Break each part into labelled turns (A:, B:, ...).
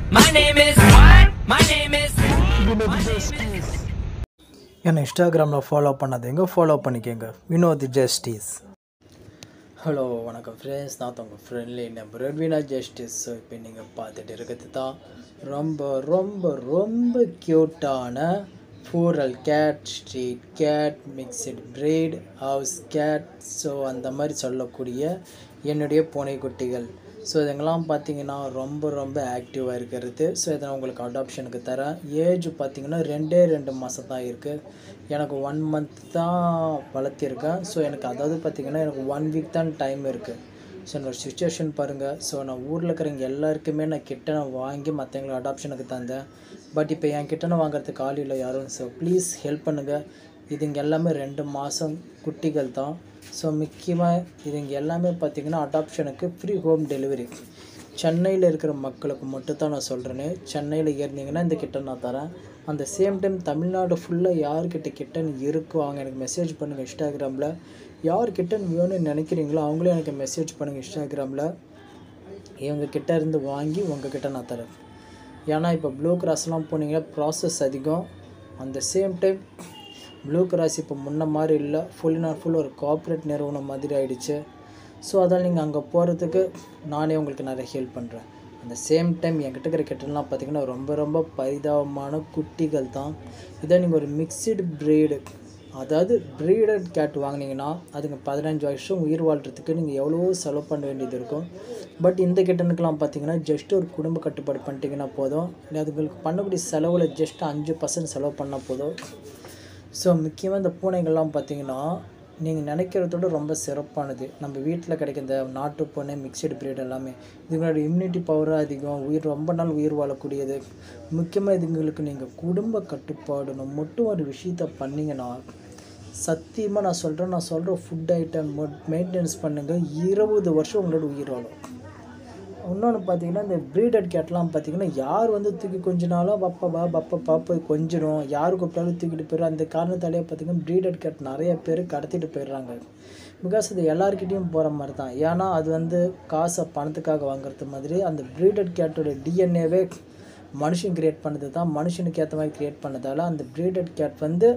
A: My name is what? My name is.
B: என்னை இன்ஸ்டாகிராமில் follow பண்ணாதீங்க ஃபாலோ பண்ணிக்கோங்க வினோத் ஜஸ்டிஸ் ஹலோ வணக்கம் ஃப்ரெண்ட்ஸ் நான் உங்கள் ஃப்ரெண்ட்லி நம்பர் ரெட்வினா ஜஸ்டிஸ் ஸோ இப்போ நீங்கள் பார்த்துட்டு இருக்கிறது தான் ரொம்ப ரொம்ப ரொம்ப க்யூட்டான feral cat street cat mixed breed house cat so அந்த மாதிரி சொல்லக்கூடிய என்னுடைய பூனைக்குட்டிகள் ஸோ இதுங்கெல்லாம் பார்த்தீங்கன்னா ரொம்ப ரொம்ப ஆக்டிவாக இருக்கிறது ஸோ இதை நான் உங்களுக்கு அடாப்ஷனுக்கு தரேன் ஏஜ் பார்த்தீங்கன்னா ரெண்டே ரெண்டு மாதம் தான் இருக்குது எனக்கு ஒன் மந்த் தான் வளர்த்திருக்கேன் ஸோ எனக்கு அதாவது பார்த்தீங்கன்னா எனக்கு ஒன் வீக் தான் டைம் இருக்குது ஸோ என்னோட சுச்சுவேஷன் பாருங்கள் ஸோ நான் ஊரில் இருக்கிறவங்க எல்லாருக்குமே நான் கிட்டனை வாங்கி மற்றவங்களுக்கு அடாப்ஷனுக்கு தந்தேன் பட் இப்போ என் கிட்டனை வாங்குறதுக்கு ஆள் இல்லை யாரும் ஸோ ப்ளீஸ் ஹெல்ப் பண்ணுங்கள் இதுங்க எல்லாமே ரெண்டு மாதம் குட்டிகள் தான் ஸோ முக்கியமாக இதுங்க எல்லாமே பார்த்திங்கன்னா அடாப்ஷனுக்கு ஃப்ரீ ஹோம் டெலிவரி சென்னையில் இருக்கிற மக்களுக்கு மட்டும் தான் நான் சொல்கிறேன்னு சென்னையில் இருந்தீங்கன்னா இந்த கிட்ட நான் தரேன் அந்த சேம் டைம் தமிழ்நாடு ஃபுல்லாக யார்கிட்ட கிட்டன் இருக்கோ அவங்க எனக்கு மெசேஜ் பண்ணுங்கள் இன்ஸ்டாகிராமில் யார் கிட்டன் வேணும்னு நினைக்கிறீங்களோ அவங்களும் எனக்கு மெசேஜ் பண்ணுங்கள் இன்ஸ்டாகிராமில் இவங்க கிட்ட இருந்து வாங்கி உங்ககிட்ட நான் தரேன் ஏன்னா இப்போ ப்ளூ கிராஸ்லாம் போனீங்கன்னா ப்ராசஸ் அதிகம் அந்த சேம் டைம் ப்ளூ கிராஸ் இப்போ முன்ன மாதிரி இல்லை ஃபுல் அண்ட் ஃபுல் ஒரு கார்ப்பரேட் நிறுவனம் மாதிரி ஆயிடுச்சு ஸோ அதால் நீங்கள் அங்கே போகிறதுக்கு நானே உங்களுக்கு நிறைய ஹெல்ப் பண்ணுறேன் அந்த சேம் டைம் என்கிட்ட இருக்கிற கிட்டலாம் பார்த்தீங்கன்னா ரொம்ப ரொம்ப பரிதாபமான குட்டிகள் தான் இதை நீங்கள் ஒரு மிக்சடு breed அதாவது ப்ரீடட் கேட் வாங்கினீங்கன்னா அதுங்க பதினஞ்சு வருஷம் உயிர் வாழ்கிறதுக்கு நீங்கள் எவ்வளவோ செலவு பண்ண வேண்டியது இருக்கும் பட் இந்த கிட்டனுக்கெலாம் பார்த்தீங்கன்னா ஜஸ்ட் ஒரு குடும்ப கட்டுப்பாடு பண்ணிட்டீங்கன்னா போதும் இல்லை அதுங்களுக்கு பண்ணக்கூடிய செலவில் ஜஸ்ட் அஞ்சு பர்சன்ட் செலவு பண்ணால் போதும் ஸோ முக்கியமாக இந்த பூனைகள்லாம் பார்த்தீங்கன்னா நீங்கள் நினைக்கிறதோட ரொம்ப சிறப்பானது நம்ம வீட்டில் கிடைக்கிற இந்த நாட்டு பூனை மிக்சடு பிரீட் எல்லாமே இதுங்களோட இம்யூனிட்டி பவரும் அதிகம் உயிர் ரொம்ப நாள் உயிர் வாழக்கூடியது முக்கியமாக இதுங்களுக்கு நீங்கள் குடும்ப கட்டுப்பாடுன்னு மட்டும் ஒரு விஷயத்த பண்ணீங்கன்னா சத்தியமாக நான் சொல்கிறேன் நான் சொல்கிற ஃபுட் ஐட்டம் மெயின்டெனன்ஸ் பண்ணுங்கள் இருபது வருஷம் உங்களோட உயிர் வாழும் இன்னொன்று பார்த்தீங்கன்னா இந்த ப்ரீடட் கேட்லாம் பார்த்தீங்கன்னா யார் வந்து தூக்கி கொஞ்ச நாளாக பப்பா பா பப்பா பாப்பா கொஞ்சிடும் யார் கூப்பிட்டாலும் தூக்கிட்டு போயிடும் அந்த காரணத்தாலேயே பார்த்தீங்கன்னா ப்ரீடட் கேட் நிறைய பேர் கடத்திட்டு போயிடுறாங்க பிகாஸ் இது எல்லாருக்கிட்டேயும் போகிற மாதிரி தான் ஏன்னா அது வந்து காசை பணத்துக்காக வாங்குறது மாதிரி அந்த ப்ரீடட் கேட்டோட டிஎன்ஏவே மனுஷன் கிரியேட் பண்ணது தான் மனுஷனுக்கு ஏற்ற மாதிரி கிரியேட் பண்ணதால அந்த ப்ரீடட் கேட் வந்து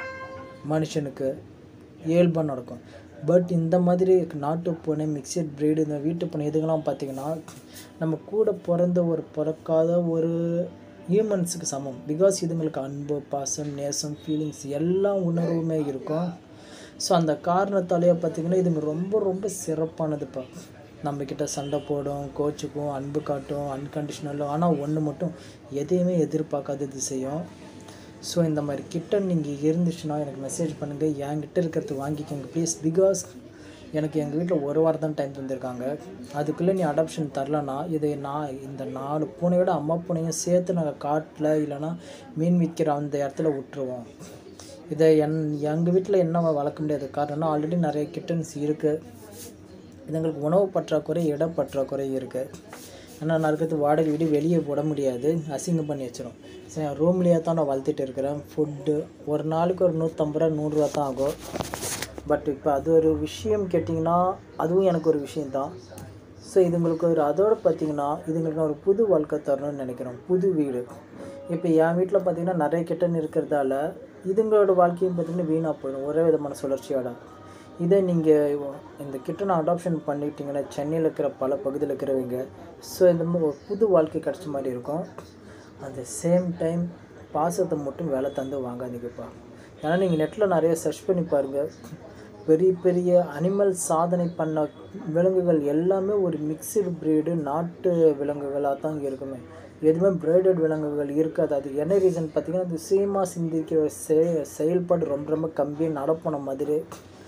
B: மனுஷனுக்கு இயல்பாக நடக்கும் பட் இந்த மாதிரி நாட்டு பூனை மிக்சட் breed இந்த வீட்டு பூனை இதுங்கெல்லாம் பார்த்தீங்கன்னா நம்ம கூட பிறந்த ஒரு பிறக்காத ஒரு ஹியூமன்ஸுக்கு சமம் பிகாஸ் இதுங்களுக்கு அன்பு பாசம் நேசம் ஃபீலிங்ஸ் எல்லா உணர்வுமே இருக்கும் ஸோ அந்த காரணத்தாலேயே பார்த்தீங்கன்னா இதுங்க ரொம்ப ரொம்ப சிறப்பானதுப்பா நம்மக்கிட்ட சண்டை போடும் கோச்சுக்கும் அன்பு காட்டும் அன்கண்டிஷனலும் ஆனால் ஒன்று மட்டும் எதையுமே எதிர்பார்க்காதது செய்யும் ஸோ இந்த மாதிரி கிட்டன் நீங்கள் இருந்துச்சுன்னா எனக்கு மெசேஜ் பண்ணுங்கள் என்கிட்ட இருக்கிறது வாங்கிக்கோங்க ப்ளீஸ் பிகாஸ் எனக்கு எங்கள் வீட்டில் ஒரு வாரம் தான் டைம் தந்திருக்காங்க அதுக்குள்ளே நீ அடாப்ஷன் தரலனா இதை நான் இந்த நாலு பூனையோட அம்மா பூனையும் சேர்த்து நாங்கள் காட்டில் இல்லைன்னா மீன் விற்கிற அந்த இடத்துல விட்டுருவோம் இதை என் எங்கள் வீட்டில் என்ன வளர்க்க முடியாது காரணம்னா ஆல்ரெடி நிறைய கிட்டன்ஸ் இருக்குது இதுங்களுக்கு உணவு பற்றாக்குறை இட பற்றாக்குறை இருக்குது ஏன்னா நான் இருக்கிறது வாடகை வீடு வெளியே விட முடியாது அசிங்கம் பண்ணி வச்சிடும் சரி என் ரூம்லேயே தான் நான் வளர்த்துட்டு இருக்கிறேன் ஃபுட்டு ஒரு நாளைக்கு ஒரு நூற்றம்பது ரூபா நூறுரூவா தான் ஆகும் பட் இப்போ அது ஒரு விஷயம் கேட்டிங்கன்னா அதுவும் எனக்கு ஒரு விஷயந்தான் ஸோ இதுங்களுக்கு ஒரு அதோடு பார்த்தீங்கன்னா இதுங்களுக்கு நான் ஒரு புது வாழ்க்கை தரணும்னு நினைக்கிறேன் புது வீடு இப்போ என் வீட்டில் பார்த்தீங்கன்னா நிறைய கிட்டன் இருக்கிறதால இதுங்களோட வாழ்க்கையும் பார்த்தீங்கன்னா வீணாக போயிடும் ஒரே விதமான சுழற்சியோட இதே நீங்கள் இந்த கிட்டனை அடாப்ஷன் பண்ணிட்டீங்கன்னா சென்னையில் இருக்கிற பல பகுதியில் இருக்கிறவங்க ஸோ இந்த மாதிரி ஒரு புது வாழ்க்கை கிடச்ச மாதிரி இருக்கும் அந்த சேம் டைம் பாசத்தை மட்டும் வேலை தந்து வாங்காதீங்கப்பா ஏன்னா நீங்கள் நெட்டில் நிறைய சர்ச் பண்ணி பாருங்கள் பெரிய பெரிய அனிமல் சாதனை பண்ண விலங்குகள் எல்லாமே ஒரு மிக்சடு breed நாட்டு விலங்குகளாக தான் இங்கே இருக்குமே எதுவுமே பிரைடட் விலங்குகள் இருக்காது அது என்ன ரீசன் பார்த்தீங்கன்னா அது சேமாக சிந்திக்கிற செய செயல்பாடு ரொம்ப ரொம்ப கம்மியாக நடப்போன மாதிரி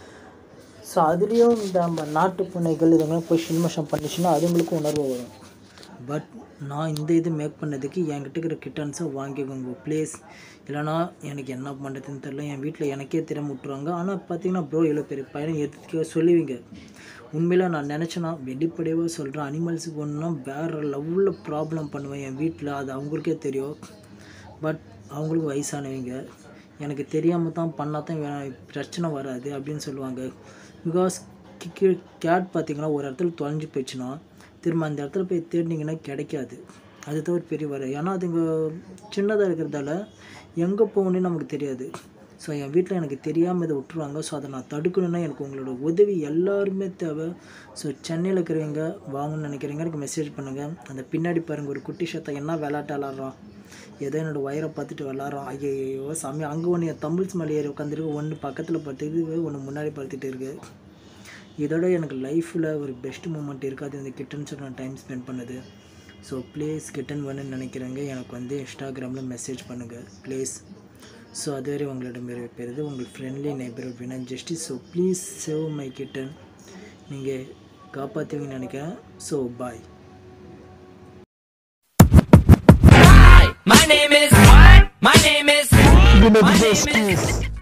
B: ஸோ அதுலேயும் இந்த நம்ம நாட்டு பூனைகள் இதுங்களாம் போய் சின்மஷம் பண்ணிச்சுன்னா அதுங்களுக்கும் உணர்வு வரும் பட் நான் இந்த இது மேக் பண்ணதுக்கு என்கிட்ட இருக்கிற கிட்டன்ஸை வாங்கிக்கோங்க ப்ளீஸ் இல்லைனா எனக்கு என்ன பண்ணுறதுன்னு தெரில என் வீட்டில் எனக்கே திறமை விட்டுருவாங்க ஆனால் பார்த்தீங்கன்னா ப்ரோ இவ்வளோ பெரிய பையனை எடுத்துக்க சொல்லுவீங்க உண்மையில் நான் நினச்சேன்னா வெளிப்படையாக சொல்கிறேன் அனிமல்ஸுக்கு ஒன்றுனா வேறு லெவலில் ப்ராப்ளம் பண்ணுவேன் என் வீட்டில் அது அவங்களுக்கே தெரியும் பட் அவங்களுக்கு வயசானவங்க எனக்கு தெரியாமல் தான் பண்ணால் தான் வே- பிரச்சனை வராது அப்படின்னு சொல்லுவாங்க பிகாஸ் கேட் பார்த்தீங்கன்னா ஒரு இடத்துல தொலைஞ்சு போயிடுச்சுன்னா திரும்ப அந்த இடத்துல போய் தேடினீங்கன்னா கிடைக்காது அதுதான் ஒரு பெரிய வரை ஏன்னா அதுங்க சின்னதாக இருக்கிறதால எங்கே போகணுன்னு நமக்கு தெரியாது ஸோ என் வீட்டில் எனக்கு தெரியாமல் இதை விட்டுருவாங்க ஸோ அதை நான் தடுக்கணுன்னா எனக்கு உங்களோட உதவி எல்லாருமே தேவை ஸோ சென்னையில் இருக்கிறவங்க வாங்கன்னு நினைக்கிறீங்க எனக்கு மெசேஜ் பண்ணுங்கள் அந்த பின்னாடி பாருங்கள் ஒரு குட்டி சத்தை என்ன விளாட்டு விளாட்றான் ஏதோ என்னோடய வயரை பார்த்துட்டு விளாட்றான் ஐயோ சாமி அங்கே ஒன்று என் தமிழ் மலை ஏறி உட்காந்துருக்கு ஒன்று பக்கத்தில் பார்த்துருக்கு ஒன்று முன்னாடி பார்த்துட்டு இருக்கு இதோட எனக்கு லைஃப்பில் ஒரு பெஸ்ட் மூமெண்ட் இருக்காது இந்த கிட்டன்ஸ் நான் டைம் ஸ்பெண்ட் பண்ணுது ஸோ ப்ளீஸ் கிட்டன் வேணும்னு நினைக்கிறேங்க எனக்கு வந்து இன்ஸ்டாகிராமில் மெசேஜ் பண்ணுங்கள் ப்ளீஸ் ஸோ அதுவரை உங்களிடம் பெறுது உங்கள் friendly neighbour Vina Justice so please save my kitten நீங்கள் காப்பாற்றுவீங்கன்னு நினைக்கிறேன் so bye
A: My name is. My name is. My name is.